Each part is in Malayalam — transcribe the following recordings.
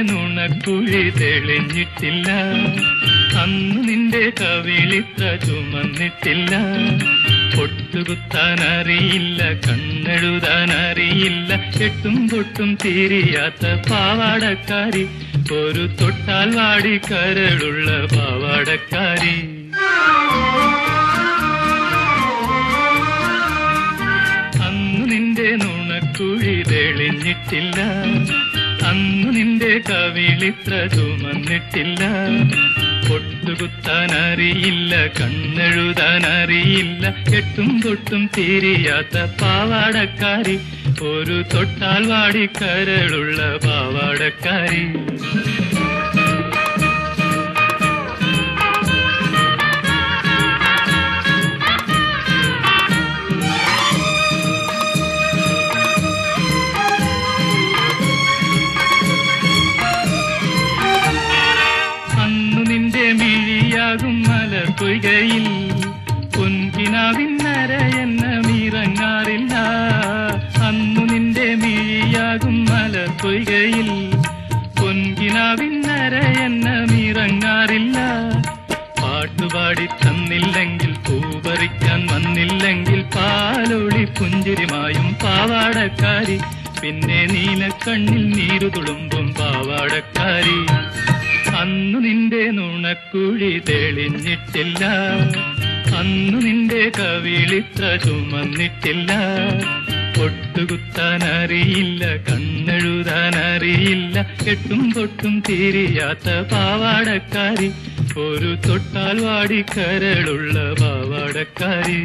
നുണക്കുഴി തെളിഞ്ഞിട്ടില്ല അന്ന് നിന്റെ കവിളിത്ര ചുമന്നിട്ടില്ല പൊട്ടുകുത്താൻ അറിയില്ല കണ്ണെഴുതാൻ അറിയില്ല എട്ടും പൊട്ടും തീരിയാത്ത പാവാടക്കാരി ഒരു തൊട്ടാൽ വാടി കരളുള്ള പാവാടക്കാരി അന്ന് നിന്റെ നുണക്കുഴി തെളിഞ്ഞിട്ടില്ല അന്ന് നിന്റെ കവിളിത്ര ചുമന്നിട്ടില്ല പൊട്ടുകുത്താൻ അറിയില്ല കണ്ണെഴുതാൻ അറിയില്ല എട്ടും തൊട്ടും തീരിയാത്ത പാവാടക്കാരി ഒരു തൊട്ടാൽ വാടി കരളുള്ള പാവാടക്കാരി അന്നു നിന്റെ മിഴിയാകും മലർപ്പൊയ്കയിൽ പൊൻകിനാവിന്നര എന്ന മീറങ്ങാറില്ല അന്നു നിന്റെ മിഴിയാകും മലർപ്പൊയ്കയിൽ പൊൻകിനാവിന്നര എന്ന മീറങ്ങാറില്ല പാട്ടുപാടി തന്നില്ലെങ്കിൽ പൂപറിക്കാൻ വന്നില്ലെങ്കിൽ പാലൊളി പുഞ്ചിരിമായും പാവാടക്കാരി പിന്നെ നീലക്കണ്ണിൽ നീരു തുളുമ്പും പാവാടക്കാരി അന്നു നിന്റെ നുണക്കുഴി തെളിഞ്ഞിട്ടില്ല അന്നു നിന്റെ കവിളിത്ര ചുമന്നിട്ടില്ല പൊട്ടുകുത്താൻ അറിയില്ല കണ്ണെഴുതാൻ അറിയില്ല എട്ടും പൊട്ടും തീരിയാത്ത പാവാടക്കാരി ഒരു തൊട്ടാൽ വാടി കരളുള്ള പാവാടക്കാരി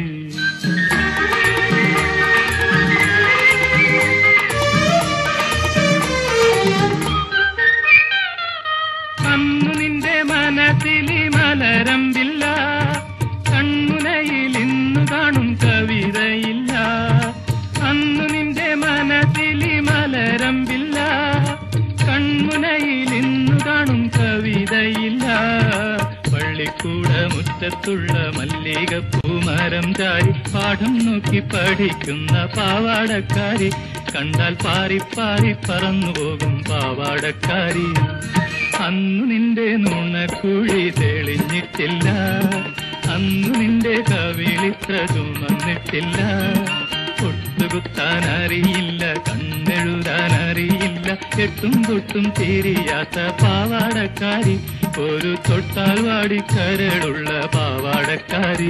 അന്നു നിന്റെ മനസ്സിലി മലരമ്പില്ല കൺമുനയിൽ ഇന്നു കാണും കവിതയില്ല അന്നു നിന്റെ മനസ്സിലി മലരമ്പില്ല കൺമുനയിൽ ഇന്നു കാണും കവിതയില്ല പള്ളിക്കൂട മുറ്റത്തുള്ള മല്ലികപ്പൂമരം ചാരി പാഠം നോക്കി പഠിക്കുന്ന പാവാടക്കാരി കണ്ടാൽ പാറി പാറി പറന്നു പോകും പാവാടക്കാരി അന്നു നിന്റെ നുണക്കുഴി തെളിഞ്ഞിട്ടില്ല അന്നു നിന്റെ കവിളിത്ര ചുമന്നിട്ടില്ല പൊട്ടുകുത്താൻ അറിയില്ല കണ്ണെഴുതാൻ അറിയില്ല എട്ടും തൊട്ടും തീരിയാത്ത പാവാടക്കാരി ഒരു തൊട്ടാൽ വാടി കരളുള്ള പാവാടക്കാരി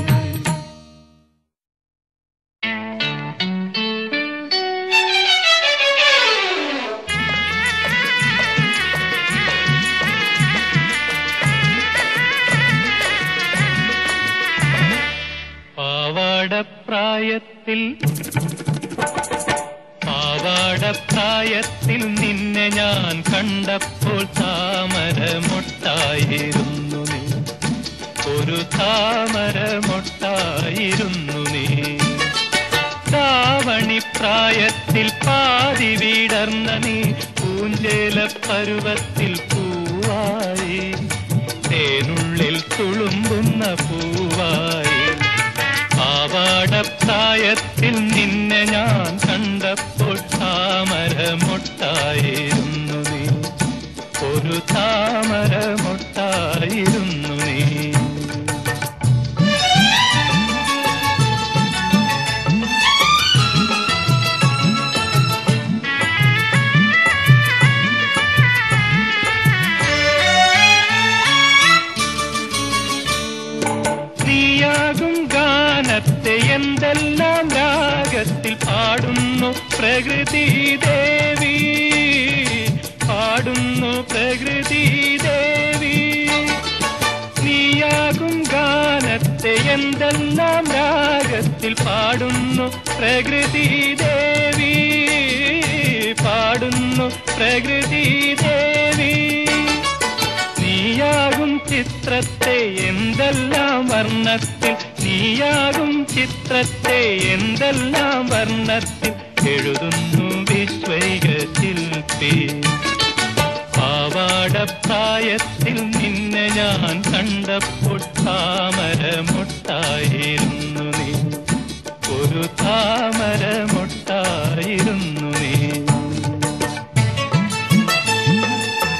പാവാടപ്രായത്തിൽ പാവാടപ്രായത്തിൽ നിന്നെ ഞാൻ കണ്ടപ്പോൾ താമരമൊട്ടായിരുന്നു നീ ഒരു താമരമൊട്ടായിരുന്നു നീ താവണിപ്രായത്തിൽ പാതി വിടർന്ന നീ പൂഞ്ചേല പരുവത്തിൽ പൂവായി തേനുള്ളിൽ തുളുമ്പുന്ന പൂവായി പാവാടപ്രായത്തിൽ നിന്നെ ഞാൻ കണ്ടപ്പോൾ താമരമൊട്ടായിരുന്നു നീ ഒരു താമരമൊട്ടായിരുന്നു നീ നീയാകും ഗാനത്തെ എന്തെല്ലാം രാഗത്തിൽ പാടുന്നു പ്രകൃതി ദേവി പാടുന്നു പ്രകൃതി ദേവി നീയാകും ഗാനത്തെ എന്തെല്ലാം രാഗത്തിൽ പാടുന്നു പ്രകൃതി ദേവി പാടുന്നു പ്രകൃതി ദേവി നീയാകും ചിത്രത്തെ എന്തെല്ലാം വർണ്ണത്തിൽ നീയാകും ചിത്രത്തെ എന്തെല്ലാം വർണ്ണത്തിൽ എഴുതുന്നു വിശ്വൈക ശില്പി പാവാടപ്രായത്തിൽ നിന്നെ ഞാൻ കണ്ടപ്പോൾ താമരമൊട്ടായിരുന്നു നീ ഒരു താമരമൊട്ടായിരുന്നു നീ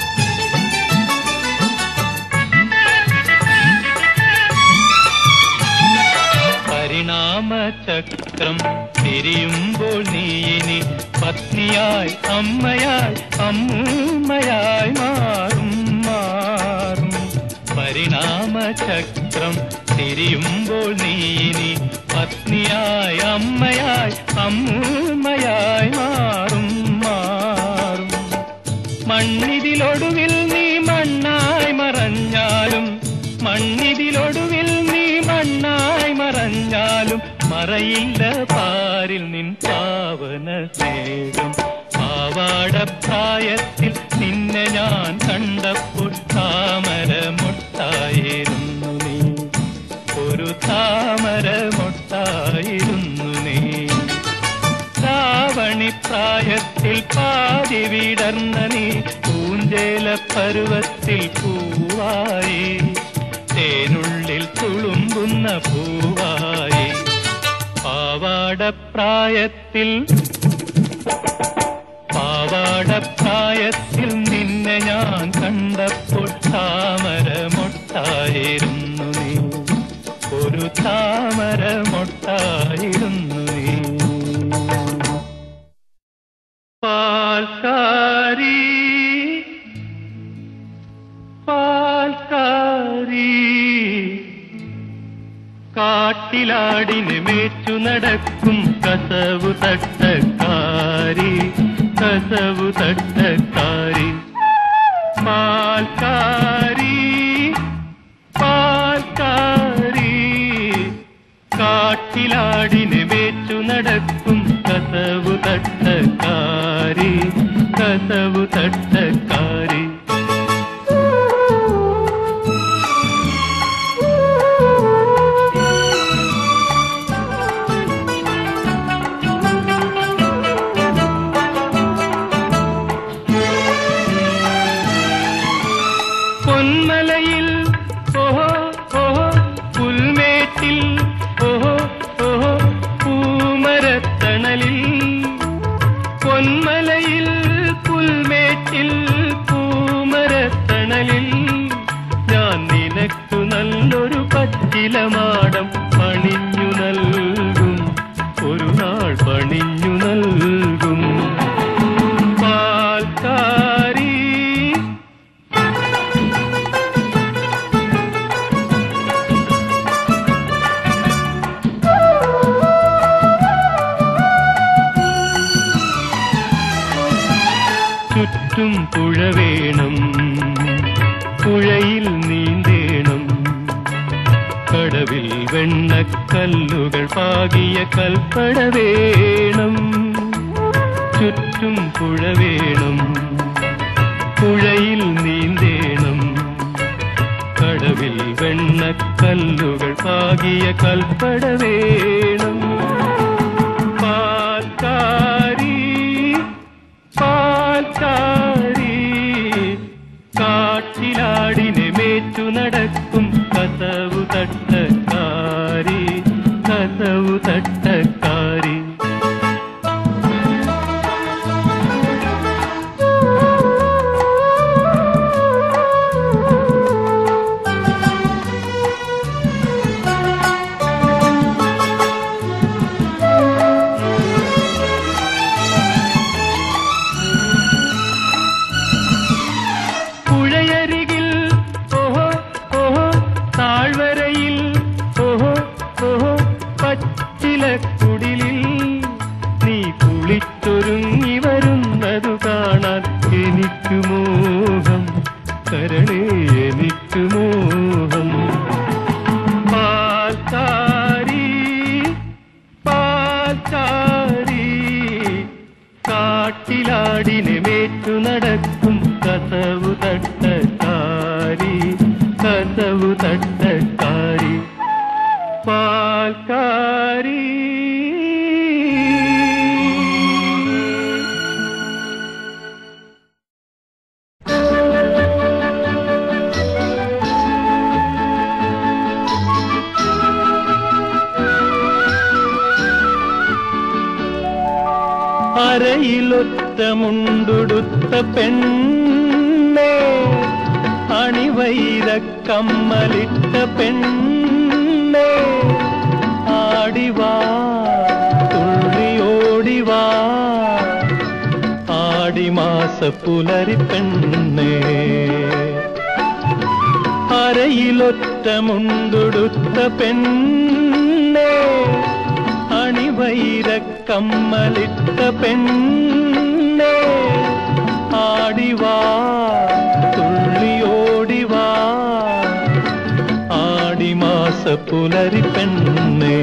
ചക്രം തിരിയുമ്പോൾ നീ ഇനി പത്നിയായി അമ്മയായി അമ്മൂമ്മയായി മാറും മാറും പരിണാമചക്രം തിരിയുമ്പോൾ നീ ഇനി പത്നിയായി അമ്മയായി അമ്മൂമ്മയായി മാറും മാറും മണ്ണിതിലൊടുവിൽ നീ മണ്ണായി മറഞ്ഞാലും മണ്ണിതിലൊടുവിൽ നീ മണ്ണായി മറഞ്ഞാലും മറയില്ല പാരിൽ നിൻ പാവന സ്നേഹം പാവാടപ്രായത്തിൽ നിന്നെ ഞാൻ കണ്ടപ്പോൾ താമര മുട്ടായിരുന്നു നീ ഒരു താമര മുട്ടായിരുന്നു നീ പ്രായത്തിൽ പാതി വിടർന്ന നീ പൂഞ്ചേല പരുവത്തിൽ പൂവായി തേനുള്ളിൽ തുളുമ്പുന്ന പൂവായി പാവാടപ്രായത്തിൽ പാവാടപ്രായത്തിൽ നിന്നെ ഞാൻ കണ്ടപ്പോൾ താമര മൊട്ടായിരുന്നു നീ ഒരു താമര മൊട്ടായിരുന്നു നീ പാൽക്കാരി പാൽക്കാരി കാട്ടിലാടിന് മേച്ചു നടക്കും കസവു തട്ടക്കാരി കസവു തട്ടക്കാരി പാൽക്കാരി പാൽക്കാരി കാട്ടിലാടിന് മേച്ചു നടക്കും കസവു തട്ടക്കാരി കസവു തട്ടക്കാരി പൊന്മലയിൽ ഓഹോ ഓഹോ പുൽമേട്ടിൽ ഓഹോ ഓഹോ പൂമരത്തണലിൽ പൊന്മലയിൽ പുൽമേട്ടിൽ പൂമരത്തണലിൽ ഞാൻ നിനക്കു നല്ലൊരു പച്ചിലമാടം പണിഞ്ഞു നൽകും ഒരു നാൾ പണിഞ്ഞു നൽകും പാൽക്കാരി ചുറ്റും പുഴ വേണം പുഴയിൽ നീന്തേണം കടവിൽ വെണ്ണക്കല്ലുകൾ പാകിയ കൽപ്പട വേണം ചുറ്റും പുഴ വേണം പുഴയിൽ നീന്തേണം കടവിൽ വെണ്ണക്കല്ലുകൾ പാകിയ കൽപ്പട വേണം പാൽക്കാരി പാൽക്കാരി കാട്ടിലാടിനെ മേച്ചു നടക്കും കസവു തട്ടക്കാരി കസവു തട്ടക്കാരി പുഴയരികിൽ ഓഹോ ഓഹോ താഴ്വരയിൽ ഓഹോ ഓഹോ പച്ചിലക്കുടിലിൽ നീ കുളിച്ചൊരുങ്ങി വരുന്നതു കാണാൻ എനിക്ക് മോഹം കരണേ എനിക്ക് മോഹം പാൽക്കാരി പാൽക്കാരി കാട്ടിലാടിനെ മേച്ചു നടക്കും കസവു തട്ടക്കാരി കസവു തട്ടക്കാരി പാൽക്കാരി അരയിലൊത്ത മുണ്ടുടുത്ത പെണ്ണേ അണിവൈര കമ്മലിട്ട പെണ്ണേ ആടിവാ പുലരി പെണ്ണേ അരയിലൊറ്റ മുണ്ടുടുത്ത പെണ്ണേ അണിവൈര കമ്മലിട്ട പെണ്ണേ ആടിവാ തുള്ളിയോടിവാ ആടിമാസ പുലരി പെണ്ണേ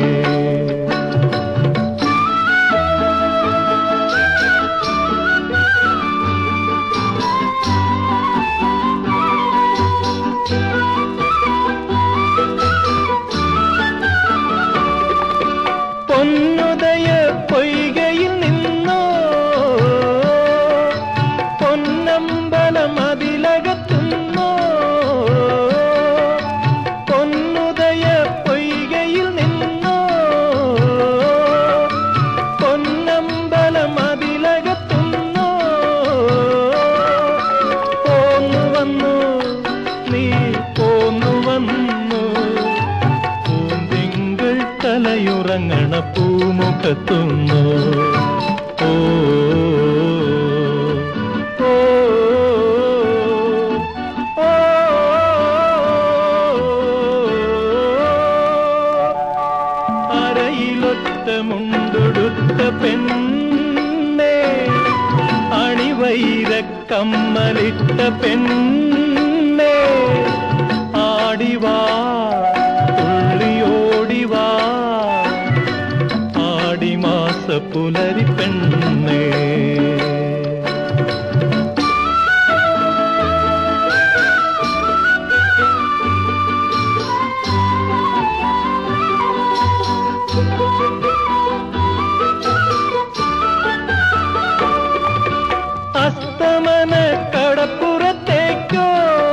പൊന്നുദയ പൊയ്കയിൽ നിന്നോ പൊന്നമ്പലം അതിലകത്തുന്നോ പൊന്നുദയ പൊയ്കയിൽ നിന്നോ പൊന്നമ്പലം അതിലകത്തുന്നോ പോന്നു വന്നു നീ പോന്നു വന്നു പൂന്തിങ്കൾ തലയുറങ്ങണ പൂമുഖത്തുന്നു ഓ ഓ, ഓ, അരയിലൊത്ത മുണ്ടുടുത്ത പെണ്ണേ അണിവൈര കമ്മലിട്ട പെണ്ണേ ആടിവാ തുള്ളിയോടിവാ ആടിമാസ പുലരി പെണ്ണേ അസ്തമന കടപ്പുറത്തേക്കോ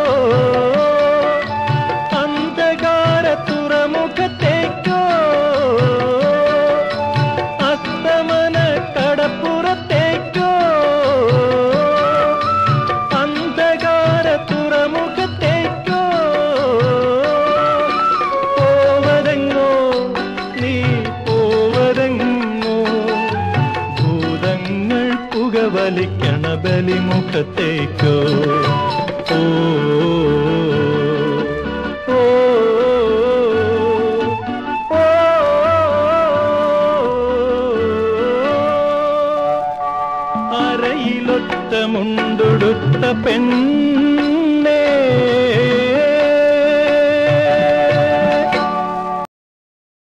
അന്ധകാര തുറമുഖത്തേക്കോ അസ്തമന കടപ്പുറത്തേക്കോ അന്ധകാര തുറമുഖത്തേക്കോ പോവതെങ്ങോ നീ പോവതെങ്ങോ ഭൂതങ്ങൾ പുകവലിക്കണ ബലിമുഖത്തേക്കോ ഓ ഓ, ഓ, അരയിലൊത്ത മുണ്ടുടുത്ത പെണ്ണേ